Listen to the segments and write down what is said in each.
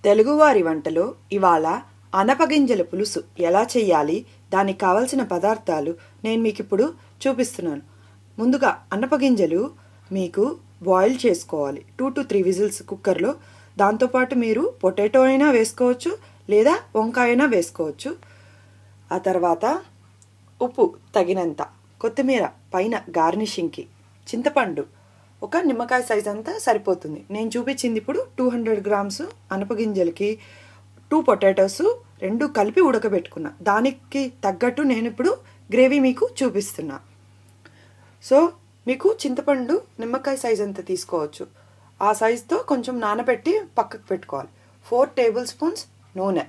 తెలుగువారి వంటలో ఇవాళ అనపగింజల పులుసు ఎలా చేయాలి దానికి కావలసిన పదార్థాలు నేను మీకు ఇప్పుడు చూపిస్తున్నాను ముందుగా అనపగింజలు మీకు బాయిల్ చేసుకోవాలి టూ టు త్రీ విజిల్స్ కుక్కర్లో దాంతోపాటు మీరు పొటాటో అయినా వేసుకోవచ్చు లేదా వంకాయ అయినా వేసుకోవచ్చు ఆ తర్వాత ఉప్పు తగినంత కొత్తిమీర పైన గార్నిషింగ్కి చింతపండు ఒక నిమ్మకాయ సైజ్ అంతా సరిపోతుంది నేను చూపించింది ఇప్పుడు టూ హండ్రెడ్ గ్రామ్స్ అనపగింజలకి టూ పొటాటోస్ రెండు కలిపి ఉడకబెట్టుకున్నా దానికి తగ్గట్టు నేను ఇప్పుడు గ్రేవీ మీకు చూపిస్తున్నా సో మీకు చింతపండు నిమ్మకాయ సైజ్ అంత తీసుకోవచ్చు ఆ సైజుతో కొంచెం నానబెట్టి పక్కకు పెట్టుకోవాలి ఫోర్ టేబుల్ స్పూన్స్ నూనె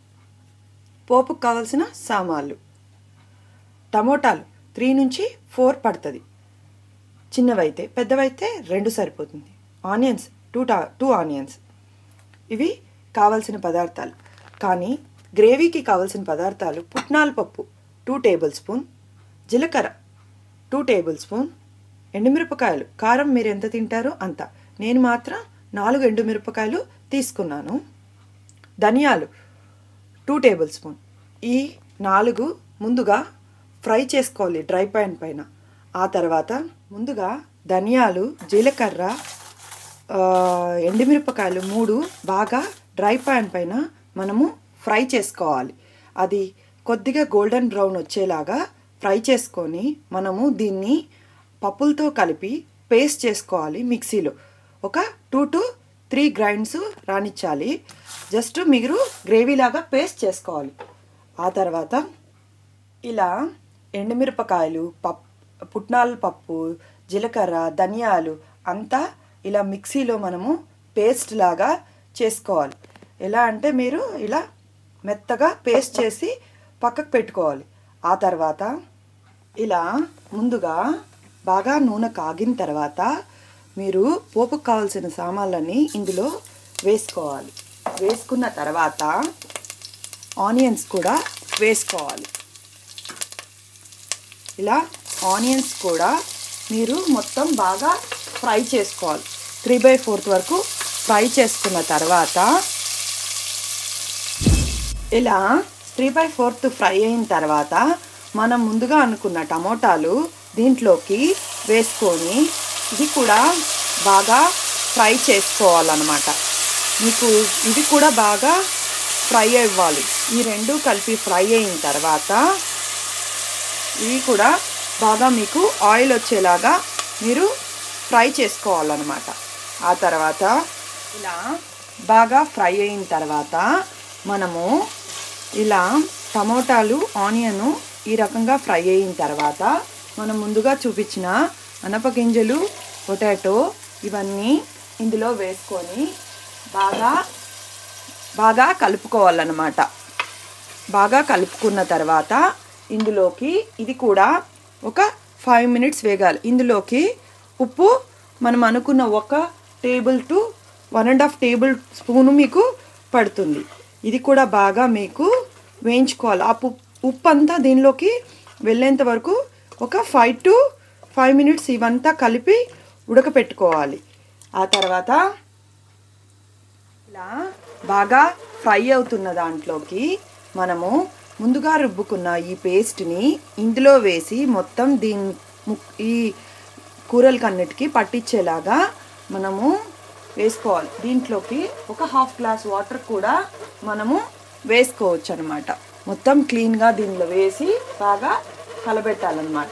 పోపుకు కావలసిన సామాన్లు టమోటాలు త్రీ నుంచి ఫోర్ పడుతుంది చిన్నవైతే పెద్దవైతే రెండు సరిపోతుంది ఆనియన్స్ టూ టా టూ ఆనియన్స్ ఇవి కావలసిన పదార్థాలు కానీ గ్రేవీకి కావలసిన పదార్థాలు పుట్నాల పప్పు టూ టేబుల్ స్పూన్ జీలకర్ర టూ టేబుల్ స్పూన్ ఎండుమిరపకాయలు కారం మీరు ఎంత తింటారో అంత నేను మాత్రం నాలుగు ఎండుమిరపకాయలు తీసుకున్నాను ధనియాలు టూ టేబుల్ స్పూన్ ఈ నాలుగు ముందుగా ఫ్రై చేసుకోవాలి డ్రై పాన్ పైన ఆ తర్వాత ముందుగా ధనియాలు జీలకర్ర ఆ, ఎండుమిరపకాయలు మూడు బాగా డ్రై పాన్ పైన మనము ఫ్రై చేసుకోవాలి అది కొద్దిగా గోల్డెన్ బ్రౌన్ వచ్చేలాగా ఫ్రై చేసుకొని మనము దీన్ని పప్పులతో కలిపి పేస్ట్ చేసుకోవాలి మిక్సీలో ఒక టూ టు త్రీ గ్రైండ్స్ రానిచ్చాలి జస్ట్ మీరు గ్రేవీలాగా పేస్ట్ చేసుకోవాలి ఆ తర్వాత ఇలా ఎండుమిరపకాయలు పప్ పుట్నాల పప్పు జీలకర్ర ధనియాలు అంతా ఇలా మిక్సీలో మనము పేస్ట్ లాగా చేసుకోవాలి ఎలా అంటే మీరు ఇలా మెత్తగా పేస్ట్ చేసి పక్కకు పెట్టుకోవాలి ఆ తర్వాత ఇలా ముందుగా బాగా నూనె కాగిన తర్వాత మీరు పోపుకు కావాల్సిన సామాన్లన్నీ ఇందులో వేసుకోవాలి వేసుకున్న తర్వాత ఆనియన్స్ కూడా వేసుకోవాలి ఇలా ఆనియన్స్ కూడా మీరు మొత్తం బాగా ఫ్రై చేసుకోవాలి త్రీ బై ఫోర్త్ వరకు ఫ్రై చేసుకున్న తర్వాత ఇలా త్రీ బై ఫోర్త్ ఫ్రై అయిన తర్వాత మనం ముందుగా అనుకున్న టమోటాలు దీంట్లోకి వేసుకొని ఇది కూడా బాగా ఫ్రై చేసుకోవాలన్నమాట మీకు ఇది కూడా బాగా ఫ్రై అవ్వాలి ఈ రెండు కలిపి ఫ్రై అయిన తర్వాత ఇవి కూడా బాగా మీకు ఆయిల్ వచ్చేలాగా మీరు ఫ్రై చేసుకోవాలన్నమాట ఆ తర్వాత ఇలా బాగా ఫ్రై అయిన తర్వాత మనము ఇలా టమోటాలు ఆనియన్ ఈ రకంగా ఫ్రై అయిన తర్వాత మనం ముందుగా చూపించిన అనపగింజలు పొటాటో ఇవన్నీ ఇందులో వేసుకొని బాగా బాగా కలుపుకోవాలన్నమాట బాగా కలుపుకున్న తర్వాత ఇందులోకి ఇది కూడా ఒక ఫైవ్ మినిట్స్ వేగాలి ఇందులోకి ఉప్పు మనం అనుకున్న ఒక table to one and half tablespoon మీకు పడుతుంది ఇది కూడా బాగా మీకు వేయించుకోవాలి ఆ ఉప్పు ఉప్పు అంతా దీనిలోకి వెళ్ళేంత వరకు ఒక ఫైవ్ టు ఫైవ్ మినిట్స్ ఇవంతా కలిపి ఉడకపెట్టుకోవాలి ఆ తర్వాత ఇలా బాగా ఫ్రై అవుతున్న దాంట్లోకి మనము ముందుగా రుబ్బుకున్న ఈ పేస్ట్ని ఇందులో వేసి మొత్తం దీని ము- ఈ కూరలకన్నిటికీ పట్టించేలాగా మనము వేసుకోవాలి దీంట్లోకి ఒక హాఫ్ గ్లాస్ వాటర్ కూడా మనము వేసుకోవచ్చు అనమాట మొత్తం క్లీన్గా దీనిలో వేసి బాగా కలబెట్టాలన్నమాట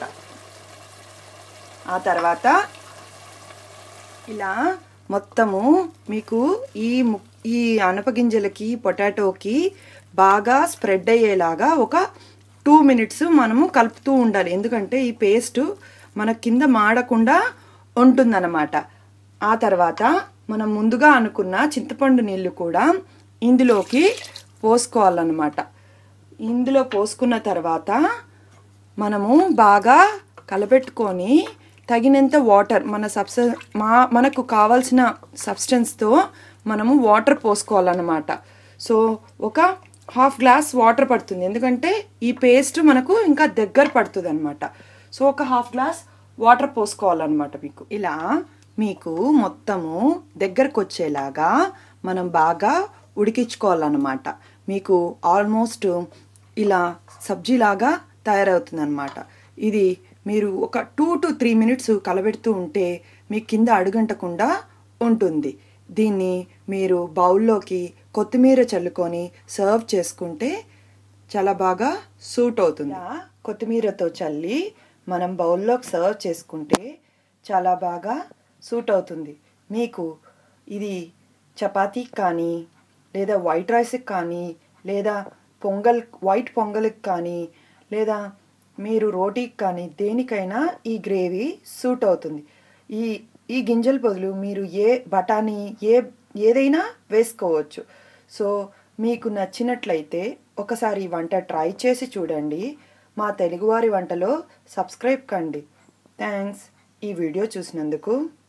ఆ తర్వాత ఇలా మొత్తము మీకు ఈ ము- ఈ అనపగింజలకి పొటాటోకి బాగా స్ప్రెడ్ అయ్యేలాగా ఒక టూ మినిట్స్ మనము కలుపుతూ ఉండాలి ఎందుకంటే ఈ పేస్ట్ మన కింద మాడకుండా ఉంటుందన్నమాట ఆ తర్వాత మనం ముందుగా అనుకున్న చింతపండు నీళ్ళు కూడా ఇందులోకి పోసుకోవాలన్నమాట ఇందులో పోసుకున్న తర్వాత మనము బాగా కలపెట్టుకొని తగినంత వాటర్ మన సబ్స మా మనకు కావాల్సిన సబ్స్టెన్స్తో మనము వాటర్ పోసుకోవాలన్నమాట సో ఒక హాఫ్ గ్లాస్ వాటర్ పడుతుంది ఎందుకంటే ఈ పేస్ట్ మనకు ఇంకా దగ్గర పడుతుంది అనమాట సో ఒక హాఫ్ గ్లాస్ వాటర్ పోసుకోవాలన్నమాట మీకు ఇలా మీకు మొత్తము దగ్గరకు వచ్చేలాగా మనం బాగా ఉడికించుకోవాలన్నమాట మీకు ఆల్మోస్ట్ ఇలా సబ్జీలాగా తయారవుతుందన్నమాట ఇది మీరు ఒక టూ టు త్రీ మినిట్స్ కలబెడుతూ ఉంటే మీ కింద అడుగంటకుండా ఉంటుంది దీన్ని మీరు బౌల్లోకి కొత్తిమీర చల్లుకొని సర్వ్ చేసుకుంటే చాలా బాగా సూట్ అవుతుంది ఇలా కొత్తిమీరతో చల్లి మనం బౌల్లోకి సర్వ్ చేసుకుంటే చాలా బాగా సూట్ అవుతుంది మీకు ఇది చపాతీకి కానీ లేదా వైట్ రైస్కి కానీ లేదా పొంగల్ వైట్ పొంగల్కి కానీ లేదా మీరు రోటీకి కానీ దేనికైనా ఈ గ్రేవీ సూట్ అవుతుంది ఈ ఈ గింజల బదులు మీరు ఏ బఠానీ ఏ ఏదైనా వేసుకోవచ్చు సో మీకు నచ్చినట్లయితే ఒకసారి ఈ వంట ట్రై చేసి చూడండి మా తెలుగువారి వంటలో సబ్స్క్రైబ్ కండి థ్యాంక్స్ ఈ వీడియో చూసినందుకు